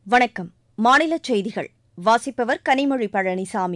வணக்கம் மாநில செய்திகள் வாசிப்பவர் கனிமொழி பழனிசாமி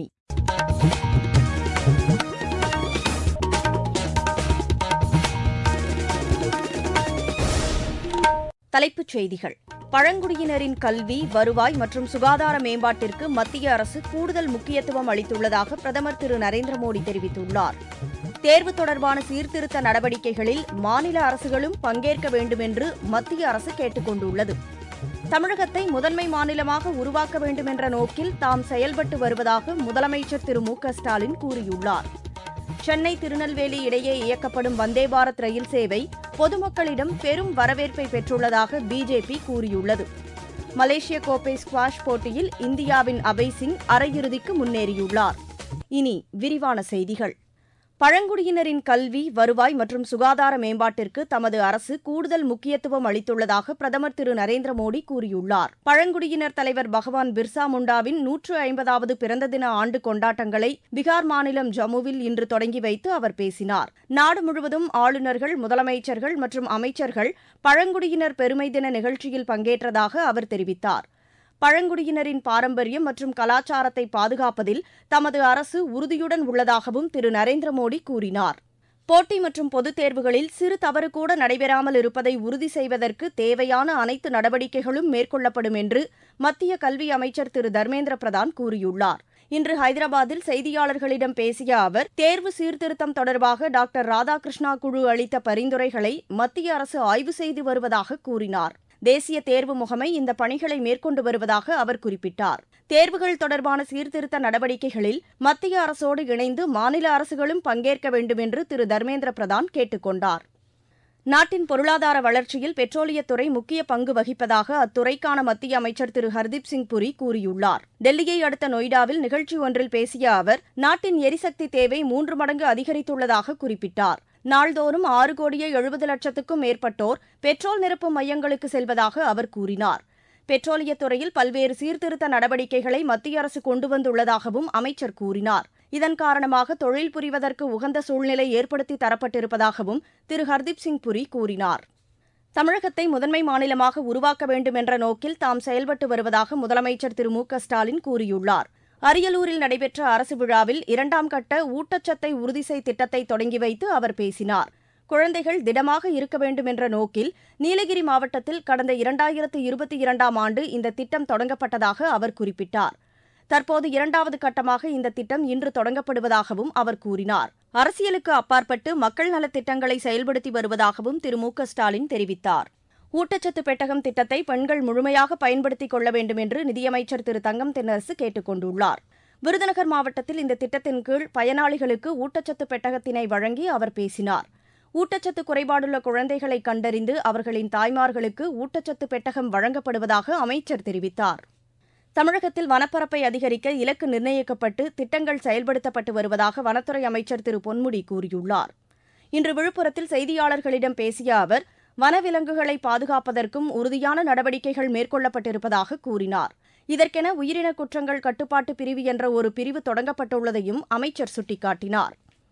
தலைப்புச் செய்திகள் பழங்குடியினரின் கல்வி வருவாய் மற்றும் சுகாதார மேம்பாட்டிற்கு மத்திய அரசு கூடுதல் முக்கியத்துவம் அளித்துள்ளதாக பிரதமர் திரு நரேந்திர மோடி தெரிவித்துள்ளார் தேர்வு தொடர்பான சீர்திருத்த நடவடிக்கைகளில் மாநில அரசுகளும் பங்கேற்க வேண்டும் என்று மத்திய அரசு கேட்டுக் கொண்டுள்ளது தமிழகத்தை முதன்மை மாநிலமாக உருவாக்க வேண்டும் என்ற நோக்கில் தாம் செயல்பட்டு வருவதாக முதலமைச்சர் திரு மு க ஸ்டாலின் கூறியுள்ளார் சென்னை திருநெல்வேலி இடையே இயக்கப்படும் வந்தே பாரத் ரயில் சேவை பொதுமக்களிடம் பெரும் வரவேற்பை பெற்றுள்ளதாக பிஜேபி கூறியுள்ளது மலேசிய கோப்பை ஸ்குவாஷ் போட்டியில் இந்தியாவின் அபய் சிங் அரையிறுதிக்கு முன்னேறியுள்ளார் இனி விரிவான செய்திகள் பழங்குடியினரின் கல்வி வருவாய் மற்றும் சுகாதார மேம்பாட்டிற்கு தமது அரசு கூடுதல் முக்கியத்துவம் அளித்துள்ளதாக பிரதமர் திரு நரேந்திர மோடி கூறியுள்ளார் பழங்குடியினர் தலைவர் பகவான் பிர்சா முண்டாவின் நூற்று ஐம்பதாவது பிறந்த தின ஆண்டு கொண்டாட்டங்களை பீகார் மாநிலம் ஜம்முவில் இன்று தொடங்கி வைத்து அவர் பேசினார் நாடு முழுவதும் ஆளுநர்கள் முதலமைச்சர்கள் மற்றும் அமைச்சர்கள் பழங்குடியினர் பெருமை தின நிகழ்ச்சியில் பங்கேற்றதாக அவர் தெரிவித்தார் பழங்குடியினரின் பாரம்பரியம் மற்றும் கலாச்சாரத்தை பாதுகாப்பதில் தமது அரசு உறுதியுடன் உள்ளதாகவும் திரு நரேந்திர மோடி கூறினார் போட்டி மற்றும் பொதுத் தேர்வுகளில் சிறு தவறு கூட நடைபெறாமல் இருப்பதை உறுதி செய்வதற்கு தேவையான அனைத்து நடவடிக்கைகளும் மேற்கொள்ளப்படும் என்று மத்திய கல்வி அமைச்சர் திரு தர்மேந்திர பிரதான் கூறியுள்ளார் இன்று ஹைதராபாத்தில் செய்தியாளர்களிடம் பேசிய அவர் தேர்வு சீர்திருத்தம் தொடர்பாக டாக்டர் ராதாகிருஷ்ணா குழு அளித்த பரிந்துரைகளை மத்திய அரசு ஆய்வு செய்து வருவதாக கூறினார் தேசிய தேர்வு முகமை இந்த பணிகளை மேற்கொண்டு வருவதாக அவர் குறிப்பிட்டார் தேர்வுகள் தொடர்பான சீர்திருத்த நடவடிக்கைகளில் மத்திய அரசோடு இணைந்து மாநில அரசுகளும் பங்கேற்க வேண்டும் என்று திரு தர்மேந்திர பிரதான் கேட்டுக் கொண்டார் நாட்டின் பொருளாதார வளர்ச்சியில் பெட்ரோலியத்துறை முக்கிய பங்கு வகிப்பதாக அத்துறைக்கான மத்திய அமைச்சர் திரு ஹர்தீப் சிங் புரி கூறியுள்ளார் டெல்லியை அடுத்த நொய்டாவில் நிகழ்ச்சி ஒன்றில் பேசிய அவர் நாட்டின் எரிசக்தி தேவை மூன்று மடங்கு அதிகரித்துள்ளதாக குறிப்பிட்டார் நாள்தோறும் ஆறு கோடியே எழுபது லட்சத்துக்கும் மேற்பட்டோர் பெட்ரோல் நிரப்பும் மையங்களுக்கு செல்வதாக அவர் கூறினார் பெட்ரோலியத் துறையில் பல்வேறு சீர்திருத்த நடவடிக்கைகளை மத்திய அரசு கொண்டு வந்துள்ளதாகவும் அமைச்சர் கூறினார் இதன் காரணமாக தொழில் புரிவதற்கு உகந்த சூழ்நிலை ஏற்படுத்தி தரப்பட்டிருப்பதாகவும் திரு ஹர்தீப் சிங் புரி கூறினார் தமிழகத்தை முதன்மை மாநிலமாக உருவாக்க வேண்டும் என்ற நோக்கில் தாம் செயல்பட்டு வருவதாக முதலமைச்சர் திரு மு க ஸ்டாலின் கூறியுள்ளார் அரியலூரில் நடைபெற்ற அரசு விழாவில் இரண்டாம் கட்ட ஊட்டச்சத்தை உறுதிசெய் திட்டத்தை தொடங்கி வைத்து அவர் பேசினார் குழந்தைகள் திடமாக இருக்க வேண்டும் என்ற நோக்கில் நீலகிரி மாவட்டத்தில் கடந்த இரண்டாயிரத்து இருபத்தி இரண்டாம் ஆண்டு இந்த திட்டம் தொடங்கப்பட்டதாக அவர் குறிப்பிட்டார் தற்போது இரண்டாவது கட்டமாக இந்த திட்டம் இன்று தொடங்கப்படுவதாகவும் அவர் கூறினார் அரசியலுக்கு அப்பாற்பட்டு மக்கள் நலத்திட்டங்களை செயல்படுத்தி வருவதாகவும் திரு மு க ஸ்டாலின் தெரிவித்தார் ஊட்டச்சத்து பெட்டகம் திட்டத்தை பெண்கள் முழுமையாக பயன்படுத்திக் கொள்ள வேண்டும் என்று நிதியமைச்சர் திரு தங்கம் தென்னரசு கேட்டுக் கொண்டுள்ளார் விருதுநகர் மாவட்டத்தில் இந்த திட்டத்தின் கீழ் பயனாளிகளுக்கு ஊட்டச்சத்து பெட்டகத்தினை வழங்கி அவர் பேசினார் ஊட்டச்சத்து குறைபாடுள்ள குழந்தைகளை கண்டறிந்து அவர்களின் தாய்மார்களுக்கு ஊட்டச்சத்து பெட்டகம் வழங்கப்படுவதாக அமைச்சர் தெரிவித்தார் தமிழகத்தில் வனப்பரப்பை அதிகரிக்க இலக்கு நிர்ணயிக்கப்பட்டு திட்டங்கள் செயல்படுத்தப்பட்டு வருவதாக வனத்துறை அமைச்சர் திரு பொன்முடி கூறியுள்ளார் இன்று விழுப்புரத்தில் செய்தியாளர்களிடம் பேசிய அவர் வனவிலங்குகளை பாதுகாப்பதற்கும் உறுதியான நடவடிக்கைகள் மேற்கொள்ளப்பட்டிருப்பதாக கூறினார் இதற்கென உயிரின குற்றங்கள் கட்டுப்பாட்டு பிரிவு என்ற ஒரு பிரிவு தொடங்கப்பட்டுள்ளதையும் அமைச்சர் சுட்டிக்காட்டினார்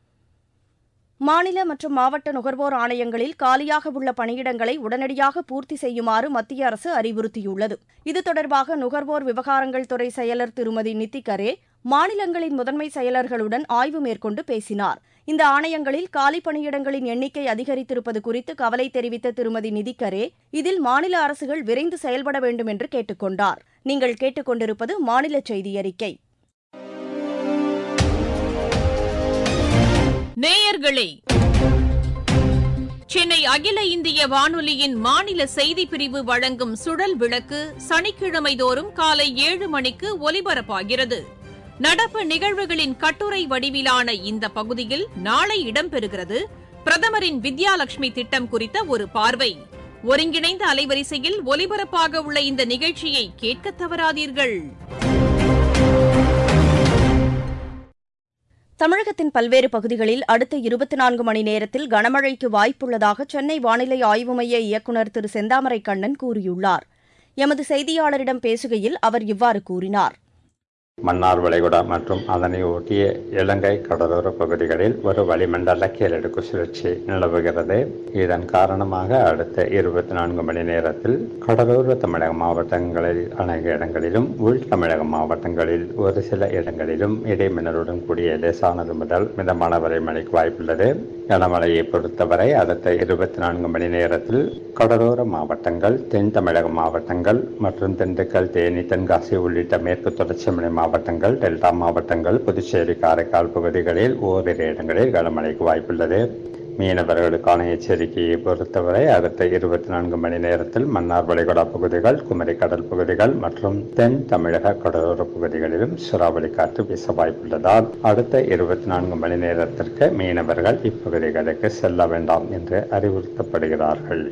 மாநில மற்றும் மாவட்ட நுகர்வோர் ஆணையங்களில் காலியாக உள்ள பணியிடங்களை உடனடியாக பூர்த்தி செய்யுமாறு மத்திய அரசு அறிவுறுத்தியுள்ளது இது தொடர்பாக நுகர்வோர் விவகாரங்கள் துறை செயலர் திருமதி நித்திகரே மாநிலங்களின் முதன்மை செயலர்களுடன் ஆய்வு மேற்கொண்டு பேசினார் இந்த ஆணையங்களில் காலி பணியிடங்களின் எண்ணிக்கை அதிகரித்திருப்பது குறித்து கவலை தெரிவித்த திருமதி நிதிக்கரே இதில் மாநில அரசுகள் விரைந்து செயல்பட வேண்டும் என்று கேட்டுக் கொண்டார் நீங்கள் கேட்டுக்கொண்டிருப்பது மாநில செய்தி அறிக்கை நேயர்களே சென்னை அகில இந்திய வானொலியின் மாநில செய்திப் பிரிவு வழங்கும் சுழல் விளக்கு சனிக்கிழமை தோறும் காலை ஏழு மணிக்கு ஒலிபரப்பாகிறது நடப்பு நிகழ்வுகளின் கட்டுரை வடிவிலான இந்த பகுதியில் நாளை இடம்பெறுகிறது பிரதமரின் வித்யாலட்சுமி திட்டம் குறித்த ஒரு பார்வை ஒருங்கிணைந்த அலைவரிசையில் ஒலிபரப்பாக உள்ள இந்த நிகழ்ச்சியை கேட்க தவறாதீர்கள் தமிழகத்தின் பல்வேறு பகுதிகளில் அடுத்த இருபத்தி நான்கு மணி நேரத்தில் கனமழைக்கு வாய்ப்புள்ளதாக சென்னை வானிலை ஆய்வு மைய இயக்குநர் திரு செந்தாமரை கண்ணன் கூறியுள்ளார் எமது செய்தியாளரிடம் பேசுகையில் அவர் இவ்வாறு கூறினார் மன்னார் வளைகுடா மற்றும் அதனை ஒட்டிய இலங்கை கடலோர பகுதிகளில் ஒரு வளிமண்டல கீழடுக்கு சுழற்சி நிலவுகிறது இதன் காரணமாக அடுத்த இருபத்தி நான்கு மணி நேரத்தில் கடலோர தமிழக மாவட்டங்களில் அநேக இடங்களிலும் உள் தமிழக மாவட்டங்களில் ஒரு சில இடங்களிலும் இடைமின்னலுடன் கூடிய லேசானது முதல் மிதமான வரை மழைக்கு வாய்ப்புள்ளது கனமழையை பொறுத்தவரை அடுத்த இருபத்தி நான்கு மணி நேரத்தில் கடலோர மாவட்டங்கள் தென் தமிழக மாவட்டங்கள் மற்றும் திண்டுக்கல் தேனி தென்காசி உள்ளிட்ட மேற்கு தொடர்ச்சி மலை மாவட்டங்கள் டெல்டா மாவட்டங்கள் புதுச்சேரி காரைக்கால் பகுதிகளில் ஓரிரு இடங்களில் கனமழைக்கு வாய்ப்புள்ளது மீனவர்களுக்கான எச்சரிக்கையை பொறுத்தவரை அடுத்த இருபத்தி நான்கு மணி நேரத்தில் மன்னார் வளைகுடா பகுதிகள் குமரி கடல் பகுதிகள் மற்றும் தென் தமிழக கடலோர பகுதிகளிலும் சூறாவளி காற்று வீச வாய்ப்புள்ளதால் அடுத்த இருபத்தி நான்கு மணி நேரத்திற்கு மீனவர்கள் இப்பகுதிகளுக்கு செல்ல வேண்டாம் என்று அறிவுறுத்தப்படுகிறார்கள்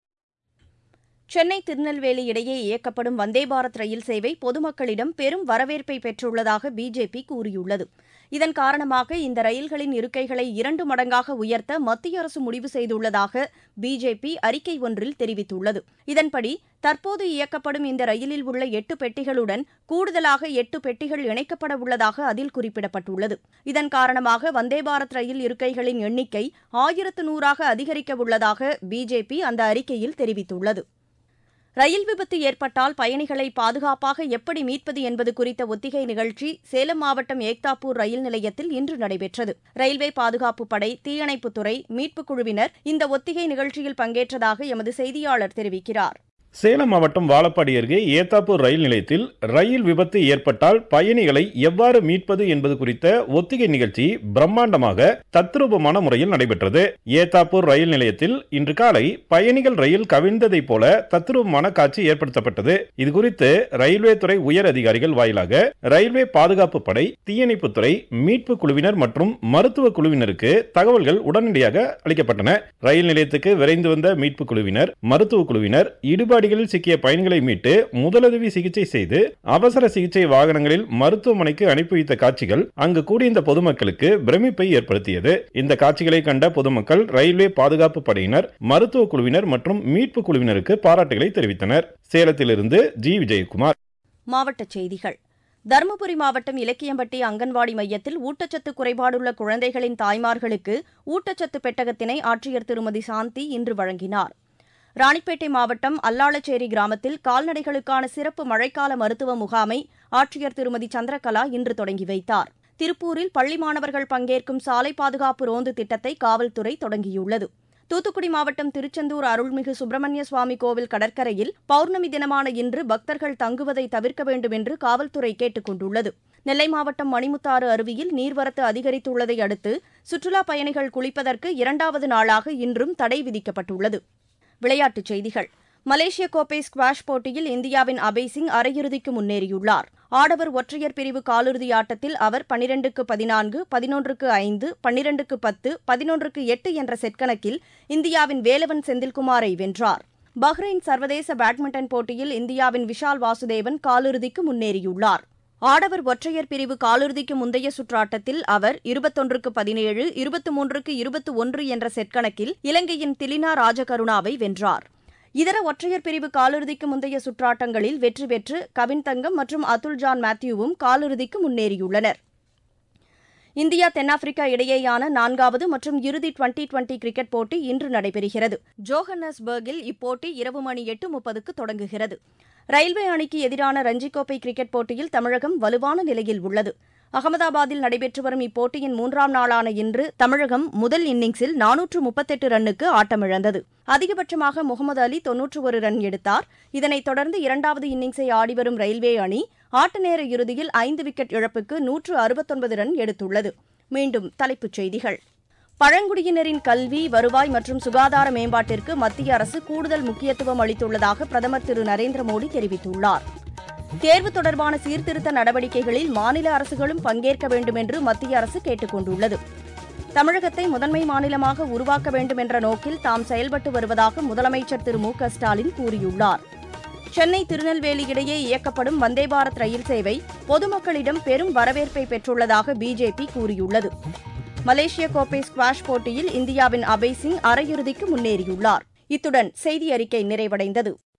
சென்னை திருநெல்வேலி இடையே இயக்கப்படும் வந்தே பாரத் ரயில் சேவை பொதுமக்களிடம் பெரும் வரவேற்பை பெற்றுள்ளதாக பிஜேபி கூறியுள்ளது இதன் காரணமாக இந்த ரயில்களின் இருக்கைகளை இரண்டு மடங்காக உயர்த்த மத்திய அரசு முடிவு செய்துள்ளதாக பிஜேபி அறிக்கை ஒன்றில் தெரிவித்துள்ளது இதன்படி தற்போது இயக்கப்படும் இந்த ரயிலில் உள்ள எட்டு பெட்டிகளுடன் கூடுதலாக எட்டு பெட்டிகள் இணைக்கப்பட உள்ளதாக அதில் குறிப்பிடப்பட்டுள்ளது இதன் காரணமாக வந்தே பாரத் ரயில் இருக்கைகளின் எண்ணிக்கை ஆயிரத்து நூறாக அதிகரிக்க உள்ளதாக பிஜேபி அந்த அறிக்கையில் தெரிவித்துள்ளது ரயில் விபத்து ஏற்பட்டால் பயணிகளை பாதுகாப்பாக எப்படி மீட்பது என்பது குறித்த ஒத்திகை நிகழ்ச்சி சேலம் மாவட்டம் ஏக்தாப்பூர் ரயில் நிலையத்தில் இன்று நடைபெற்றது ரயில்வே பாதுகாப்பு படை தீயணைப்புத்துறை மீட்புக் குழுவினர் இந்த ஒத்திகை நிகழ்ச்சியில் பங்கேற்றதாக எமது செய்தியாளர் தெரிவிக்கிறார் சேலம் மாவட்டம் வாழப்பாடி அருகே ஏத்தாப்பூர் ரயில் நிலையத்தில் ரயில் விபத்து ஏற்பட்டால் பயணிகளை எவ்வாறு மீட்பது என்பது குறித்த ஒத்திகை நிகழ்ச்சி பிரம்மாண்டமாக தத்ரூபமான முறையில் நடைபெற்றது ஏத்தாப்பூர் ரயில் நிலையத்தில் இன்று காலை பயணிகள் ரயில் கவிழ்ந்ததைப் போல தத்ரூபமான காட்சி ஏற்படுத்தப்பட்டது இதுகுறித்து ரயில்வே துறை உயர் அதிகாரிகள் வாயிலாக ரயில்வே பாதுகாப்பு படை தீயணைப்புத்துறை மீட்பு குழுவினர் மற்றும் மருத்துவ குழுவினருக்கு தகவல்கள் உடனடியாக அளிக்கப்பட்டன ரயில் நிலையத்துக்கு விரைந்து வந்த மீட்பு குழுவினர் மருத்துவ குழுவினர் இடுபாடு இடுபாடுகளில் சிக்கிய பயணிகளை மீட்டு முதலுதவி சிகிச்சை செய்து அவசர சிகிச்சை வாகனங்களில் மருத்துவமனைக்கு அனுப்பி வைத்த காட்சிகள் அங்கு கூடியிருந்த பொதுமக்களுக்கு பிரமிப்பை ஏற்படுத்தியது இந்த காட்சிகளை கண்ட பொதுமக்கள் ரயில்வே பாதுகாப்பு படையினர் மருத்துவ குழுவினர் மற்றும் மீட்பு குழுவினருக்கு பாராட்டுகளை தெரிவித்தனர் சேலத்திலிருந்து ஜி விஜயகுமார் மாவட்டச் செய்திகள் தருமபுரி மாவட்டம் இலக்கியம்பட்டி அங்கன்வாடி மையத்தில் ஊட்டச்சத்து குறைபாடுள்ள குழந்தைகளின் தாய்மார்களுக்கு ஊட்டச்சத்து பெட்டகத்தினை ஆட்சியர் திருமதி சாந்தி இன்று வழங்கினார் ராணிப்பேட்டை மாவட்டம் அல்லாளச்சேரி கிராமத்தில் கால்நடைகளுக்கான சிறப்பு மழைக்கால மருத்துவ முகாமை ஆட்சியர் திருமதி சந்திரகலா இன்று தொடங்கி வைத்தார் திருப்பூரில் பள்ளி மாணவர்கள் பங்கேற்கும் சாலை பாதுகாப்பு ரோந்து திட்டத்தை காவல்துறை தொடங்கியுள்ளது தூத்துக்குடி மாவட்டம் திருச்செந்தூர் அருள்மிகு சுப்பிரமணிய சுவாமி கோவில் கடற்கரையில் பௌர்ணமி தினமான இன்று பக்தர்கள் தங்குவதை தவிர்க்க வேண்டும் என்று காவல்துறை கேட்டுக் கொண்டுள்ளது நெல்லை மாவட்டம் மணிமுத்தாறு அருவியில் நீர்வரத்து அதிகரித்துள்ளதை அடுத்து சுற்றுலாப் பயணிகள் குளிப்பதற்கு இரண்டாவது நாளாக இன்றும் தடை விதிக்கப்பட்டுள்ளது விளையாட்டுச் செய்திகள் மலேசிய கோப்பை ஸ்குவாஷ் போட்டியில் இந்தியாவின் அபய் சிங் அரையிறுதிக்கு முன்னேறியுள்ளார் ஆடவர் ஒற்றையர் பிரிவு காலிறுதி ஆட்டத்தில் அவர் பனிரெண்டுக்கு பதினான்கு பதினொன்றுக்கு ஐந்து பன்னிரண்டுக்கு பத்து பதினொன்றுக்கு எட்டு என்ற செட் கணக்கில் இந்தியாவின் வேலவன் செந்தில்குமாரை வென்றார் பஹ்ரைன் சர்வதேச பேட்மிண்டன் போட்டியில் இந்தியாவின் விஷால் வாசுதேவன் காலிறுதிக்கு முன்னேறியுள்ளார் ஆடவர் ஒற்றையர் பிரிவு காலிறுதிக்கு முந்தைய சுற்றாட்டத்தில் அவர் இருபத்தொன்றுக்கு பதினேழு இருபத்தி மூன்றுக்கு இருபத்தி ஒன்று என்ற செட் கணக்கில் இலங்கையின் திலினா ராஜகருணாவை வென்றார் இதர ஒற்றையர் பிரிவு காலிறுதிக்கு முந்தைய சுற்றாட்டங்களில் வெற்றி பெற்று கவின் தங்கம் மற்றும் அதுல் ஜான் மேத்யூவும் காலிறுதிக்கு முன்னேறியுள்ளனர் இந்தியா தென்னாப்பிரிக்கா இடையேயான நான்காவது மற்றும் இறுதி டுவெண்டி டுவெண்டி கிரிக்கெட் போட்டி இன்று நடைபெறுகிறது ஜோஹன்னஸ்பர்கில் இப்போட்டி இரவு மணி எட்டு முப்பதுக்கு தொடங்குகிறது ரயில்வே அணிக்கு எதிரான ரஞ்சி கோப்பை கிரிக்கெட் போட்டியில் தமிழகம் வலுவான நிலையில் உள்ளது அகமதாபாத்தில் நடைபெற்று வரும் இப்போட்டியின் மூன்றாம் நாளான இன்று தமிழகம் முதல் இன்னிங்ஸில் நானூற்று முப்பத்தெட்டு ரன்னுக்கு ஆட்டமிழந்தது அதிகபட்சமாக முகமது அலி தொன்னூற்று ஒரு ரன் எடுத்தார் இதனைத் தொடர்ந்து இரண்டாவது இன்னிங்ஸை ஆடிவரும் ரயில்வே அணி ஆட்ட நேர இறுதியில் ஐந்து விக்கெட் இழப்புக்கு நூற்று அறுபத்தொன்பது ரன் எடுத்துள்ளது மீண்டும் தலைப்புச் செய்திகள் பழங்குடியினரின் கல்வி வருவாய் மற்றும் சுகாதார மேம்பாட்டிற்கு மத்திய அரசு கூடுதல் முக்கியத்துவம் அளித்துள்ளதாக பிரதமர் திரு நரேந்திர மோடி தெரிவித்துள்ளார் தேர்வு தொடர்பான சீர்திருத்த நடவடிக்கைகளில் மாநில அரசுகளும் பங்கேற்க வேண்டும் என்று மத்திய அரசு கேட்டுக் கொண்டுள்ளது தமிழகத்தை முதன்மை மாநிலமாக உருவாக்க வேண்டும் என்ற நோக்கில் தாம் செயல்பட்டு வருவதாக முதலமைச்சர் திரு மு க ஸ்டாலின் கூறியுள்ளார் சென்னை திருநெல்வேலி இடையே இயக்கப்படும் வந்தே பாரத் ரயில் சேவை பொதுமக்களிடம் பெரும் வரவேற்பை பெற்றுள்ளதாக பிஜேபி கூறியுள்ளது மலேசிய கோப்பை ஸ்குவாஷ் போட்டியில் இந்தியாவின் அபய் சிங் அரையிறுதிக்கு முன்னேறியுள்ளார் இத்துடன் செய்தி அறிக்கை நிறைவடைந்தது